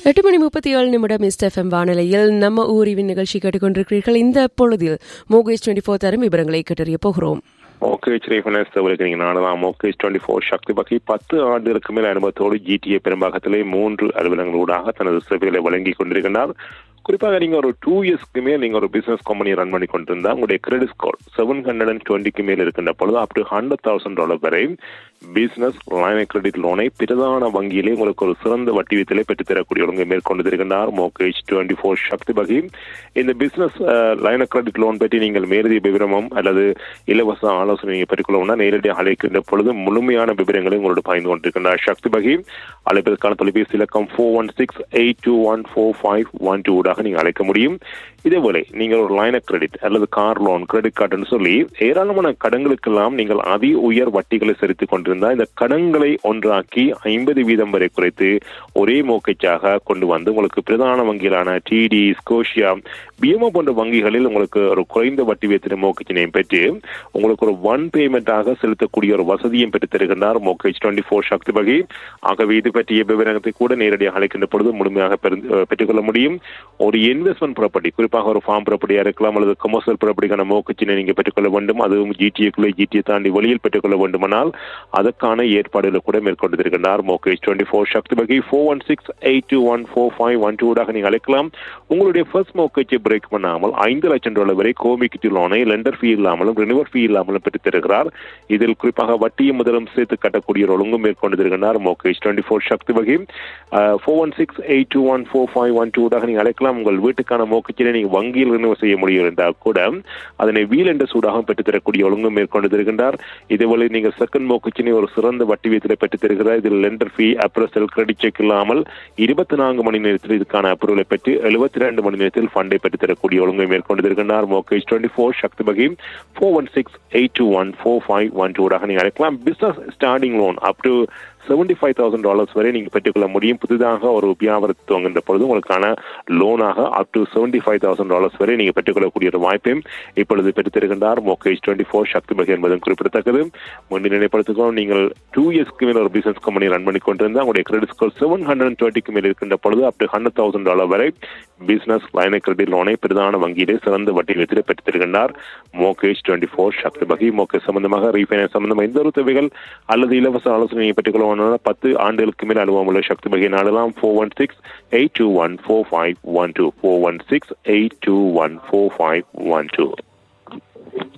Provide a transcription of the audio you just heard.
எட்டு மணி முப்பத்தி ஏழு நிமிடம் மிஸ்ட் எஃப்எம் வானிலையில் நம்ம ஊரிவின் நிகழ்ச்சி கேட்டுக்கொண்டிருக்கிறீர்கள் இந்த பொழுதில் மோகேஷ் டுவெண்டி ஃபோர் தரும் விவரங்களை கேட்டறிய போகிறோம் மோகேஜ் ரீஃபைனான்ஸ் தவிர்க்கிறீங்க நானுதான் mortgage twenty four Sakthi Bagi பத்து ஆண்டுகளுக்கு மேல் அனுபவத்தோடு ஜிடிஏ பெரும்பாகத்திலே மூன்று அலுவலங்களூடாக தனது சேவைகளை வழங்கி கொண்டிருக்கின்றார் குறிப்பாக நீங்க ஒரு டூ இயர்ஸ்க்கு மேல் நீங்க ஒரு பிசினஸ் கம்பெனி ரன் பண்ணி கொண்டிருந்தா உங்களுடைய credit score seven hundred and டுவெண்ட்டிக்கு மேல் இருக்கின்ற பொழுது up to hundred thousand dollar வரை பிசினஸ் லைன் கிரெடிட் லோனை பிரதான வங்கியிலே உங்களுக்கு ஒரு சிறந்த வட்டி வீதத்திலே பெற்றுத்தரக்கூடிய ஒழுங்கை மேற்கொண்டிருக்கின்றார் mortgage twenty four Sakthi Bagi இந்த பிசினஸ் லைன் கிரெடிட் லோன் பற்றி நீங்கள் மேலதிக விவரமும் அல்லது இலவச ஆலோசனை நீங்கள் பெற்றுக்கொள்ளவும்னா நேரடியாக அழைக்கின்ற பொழுது முழுமையான விவரங்களை உங்களோட பகிர்ந்து கொண்டிருக்கின்றார் சக்தி பகி அழைப்பதற்கான தொலைபேசி இலக்கம் four one six eight two one four five one two ஊடாக நீங்கள் அழைக்க முடியும் இதேபோல நீங்கள் ஒரு லைன் கிரெடிட் அல்லது கார் லோன் கிரெடிட் கார்டுன்னு சொல்லி ஏராளமான கடன்களுக்கெல்லாம் நீங்கள் அதி உயர் வட்டிகளை செலுத்திக் கொண்டிருந்தால் இந்த கடன்களை ஒன்றாக்கி ஐம்பது வீதம் வரை குறைத்து ஒரே மோக்கச்சாக கொண்டு வந்து உங்களுக்கு பிரதான வங்கிகளான டிடி ஸ்கோஷியா பிஎம்ஓ போன்ற வங்கிகளில் உங்களுக்கு ஒரு குறைந்த வட்டி வீதத்தின் மோக்கச்சினையும் பெற்று உங்களுக்கு ஒரு ஒன் பேமெண்டாக செலுத்தக்கூடிய ஒரு வசதியும் பெற்று தருகின்றார் மோக்கேஜ் டுவெண்ட்டி ஃபோர் சக்தி வகை ஆகவே இது பற்றிய விவரத்தை கூட நேரடியாக அழைக்கின்ற பொழுது முழுமையாக பெற்றுக்கொள்ள முடியும் ஒரு இன்வெஸ்ட்மெண்ட் ப்ராப்பர்ட்டி குறிப்பாக ஒரு ஃபார்ம் ப்ராப்பர்ட்டியா இருக்கலாம் அல்லது கமர்ஷியல் ப்ராப்பர்ட்டிக்கான மோக்கச்சினை நீங்க பெற்றுக்கொள்ள வேண்டும் அதுவும் ஜிடிஏக்குள்ளே ஜிடிஏ தாண்டி வெளியில் பெற்றுக்கொள்ள வேண்டுமானால் அதற்கான ஏற்பாடுகளை கூட மேற்கொண்டிருக்கின்றார் மோகேஜ் டுவெண்ட்டி ஃபோர் சக்தி வகை four one six eight two one four five one டூடாக நீங்கள் அழைக்கலாம் உங்களுடைய ஃபர்ஸ்ட் மோக்கேஜை பிரேக் பண்ணாமல் ஐந்து லட்சம் டாலர் வரை கோமிக்கிட்டு லோனை லெண்டர் ஃபீ இல்லாமலும் ரினிவர் ஃபீ இல்லாமலும் பெற்று தருகிறார் இதில் குறிப்பாக வட்டியும் முதலும் சேர்த்து கட்டக்கூடிய ஒரு ஒழுங்கும் மேற்கொண்டிருக்கிறார் மோகேஜ் டுவெண்ட்டி ஃபோர் சக்தி வகை four one six eight two one four five one டூடாக நீங்கள் அழைக்கலாம் உங்கள் வீட்டுக்கான மோக்கச்சினை நீங்கள் வங்கியில் ரினிவர் செய்ய முடியும் என்றால் கூட அதனை வீல் என்ற சூடாக பெற்றுத்தரக்கூடிய ஒழுங்கும் மேற்கொண்டிருக்கின்றார் இதேபோல நீங்கள் செகண்ட் மோக்கச்சினை ஒரு சிறந்த வட்டி வீதத்தில் பெற்றுத் தருகிறார் இதில் lender fee appraisal credit check இல்லாமல் இருபத்தி நான்கு மணி நேரத்தில் இதுக்கான அப்ரூவலை பெற்று எழுபத்தி ரெண்டு மணி நேரத்தில் ஃபண்டை பெற்றுத் தரக்கூடிய ஒழுங்கை மேற்கொண்டிருக்கிறார் mortgage twenty four Sakthi Bagi four one six eight two one four five one டூடாக நீங்கள் அழைக்கலாம் business starting loan up to seventy five thousand dollars வரை நீங்கள் பெற்றுக்கொள்ள முடியும் புதிதாக ஒரு வியாபாரத்தை துவங்குகின்ற பொழுது உங்களுக்கான லோனாக up to seventy five thousand dollars வரை நீங்கள் பெற்றுக்கொள்ளக்கூடிய ஒரு வாய்ப்பையும் இப்பொழுது பெற்றுத்தருகின்றார் மோகேஜ் டுவெண்ட்டி ஃபோர் சக்தி பகை என்பதும் குறிப்பிடத்தக்கது முன்பு நினைப்படுத்துகிறோம் நீங்கள் டூ இயர்ஸ்க்கு மேல் ஒரு பிசினஸ் கம்பெனி ரன் பண்ணி கொண்டிருந்தால் உங்களுடைய கிரெடிட் ஸ்கோர் செவன் ஹண்ட்ரட் டுவெண்ட்டிக்கு மேல் இருக்கின்ற பொழுது up to hundred thousand dollar வரை பிசினஸ் லைன் கிரெடிட் லோனை பிரதான வங்கியிலே சிறந்த வட்டி வீதத்தில் பெற்றுத்தருகின்றார் மோகேஜ் டுவெண்ட்டி ஃபோர் சக்தி பகை மோகேஜ் சம்பந்தமாக ரீஃபைனான்ஸ் சம்பந்தமாக எந்த ஒரு தேவைகள் அல்லது இலவச ஆலோசனை பெற்றுக்கொள்ள பத்து ஆண்டுகளுக்கு மேல் அனுபவம் உள்ள சக்தி பகை நாடலாம் four one six eight two one four five one two four one six eight two one four five one two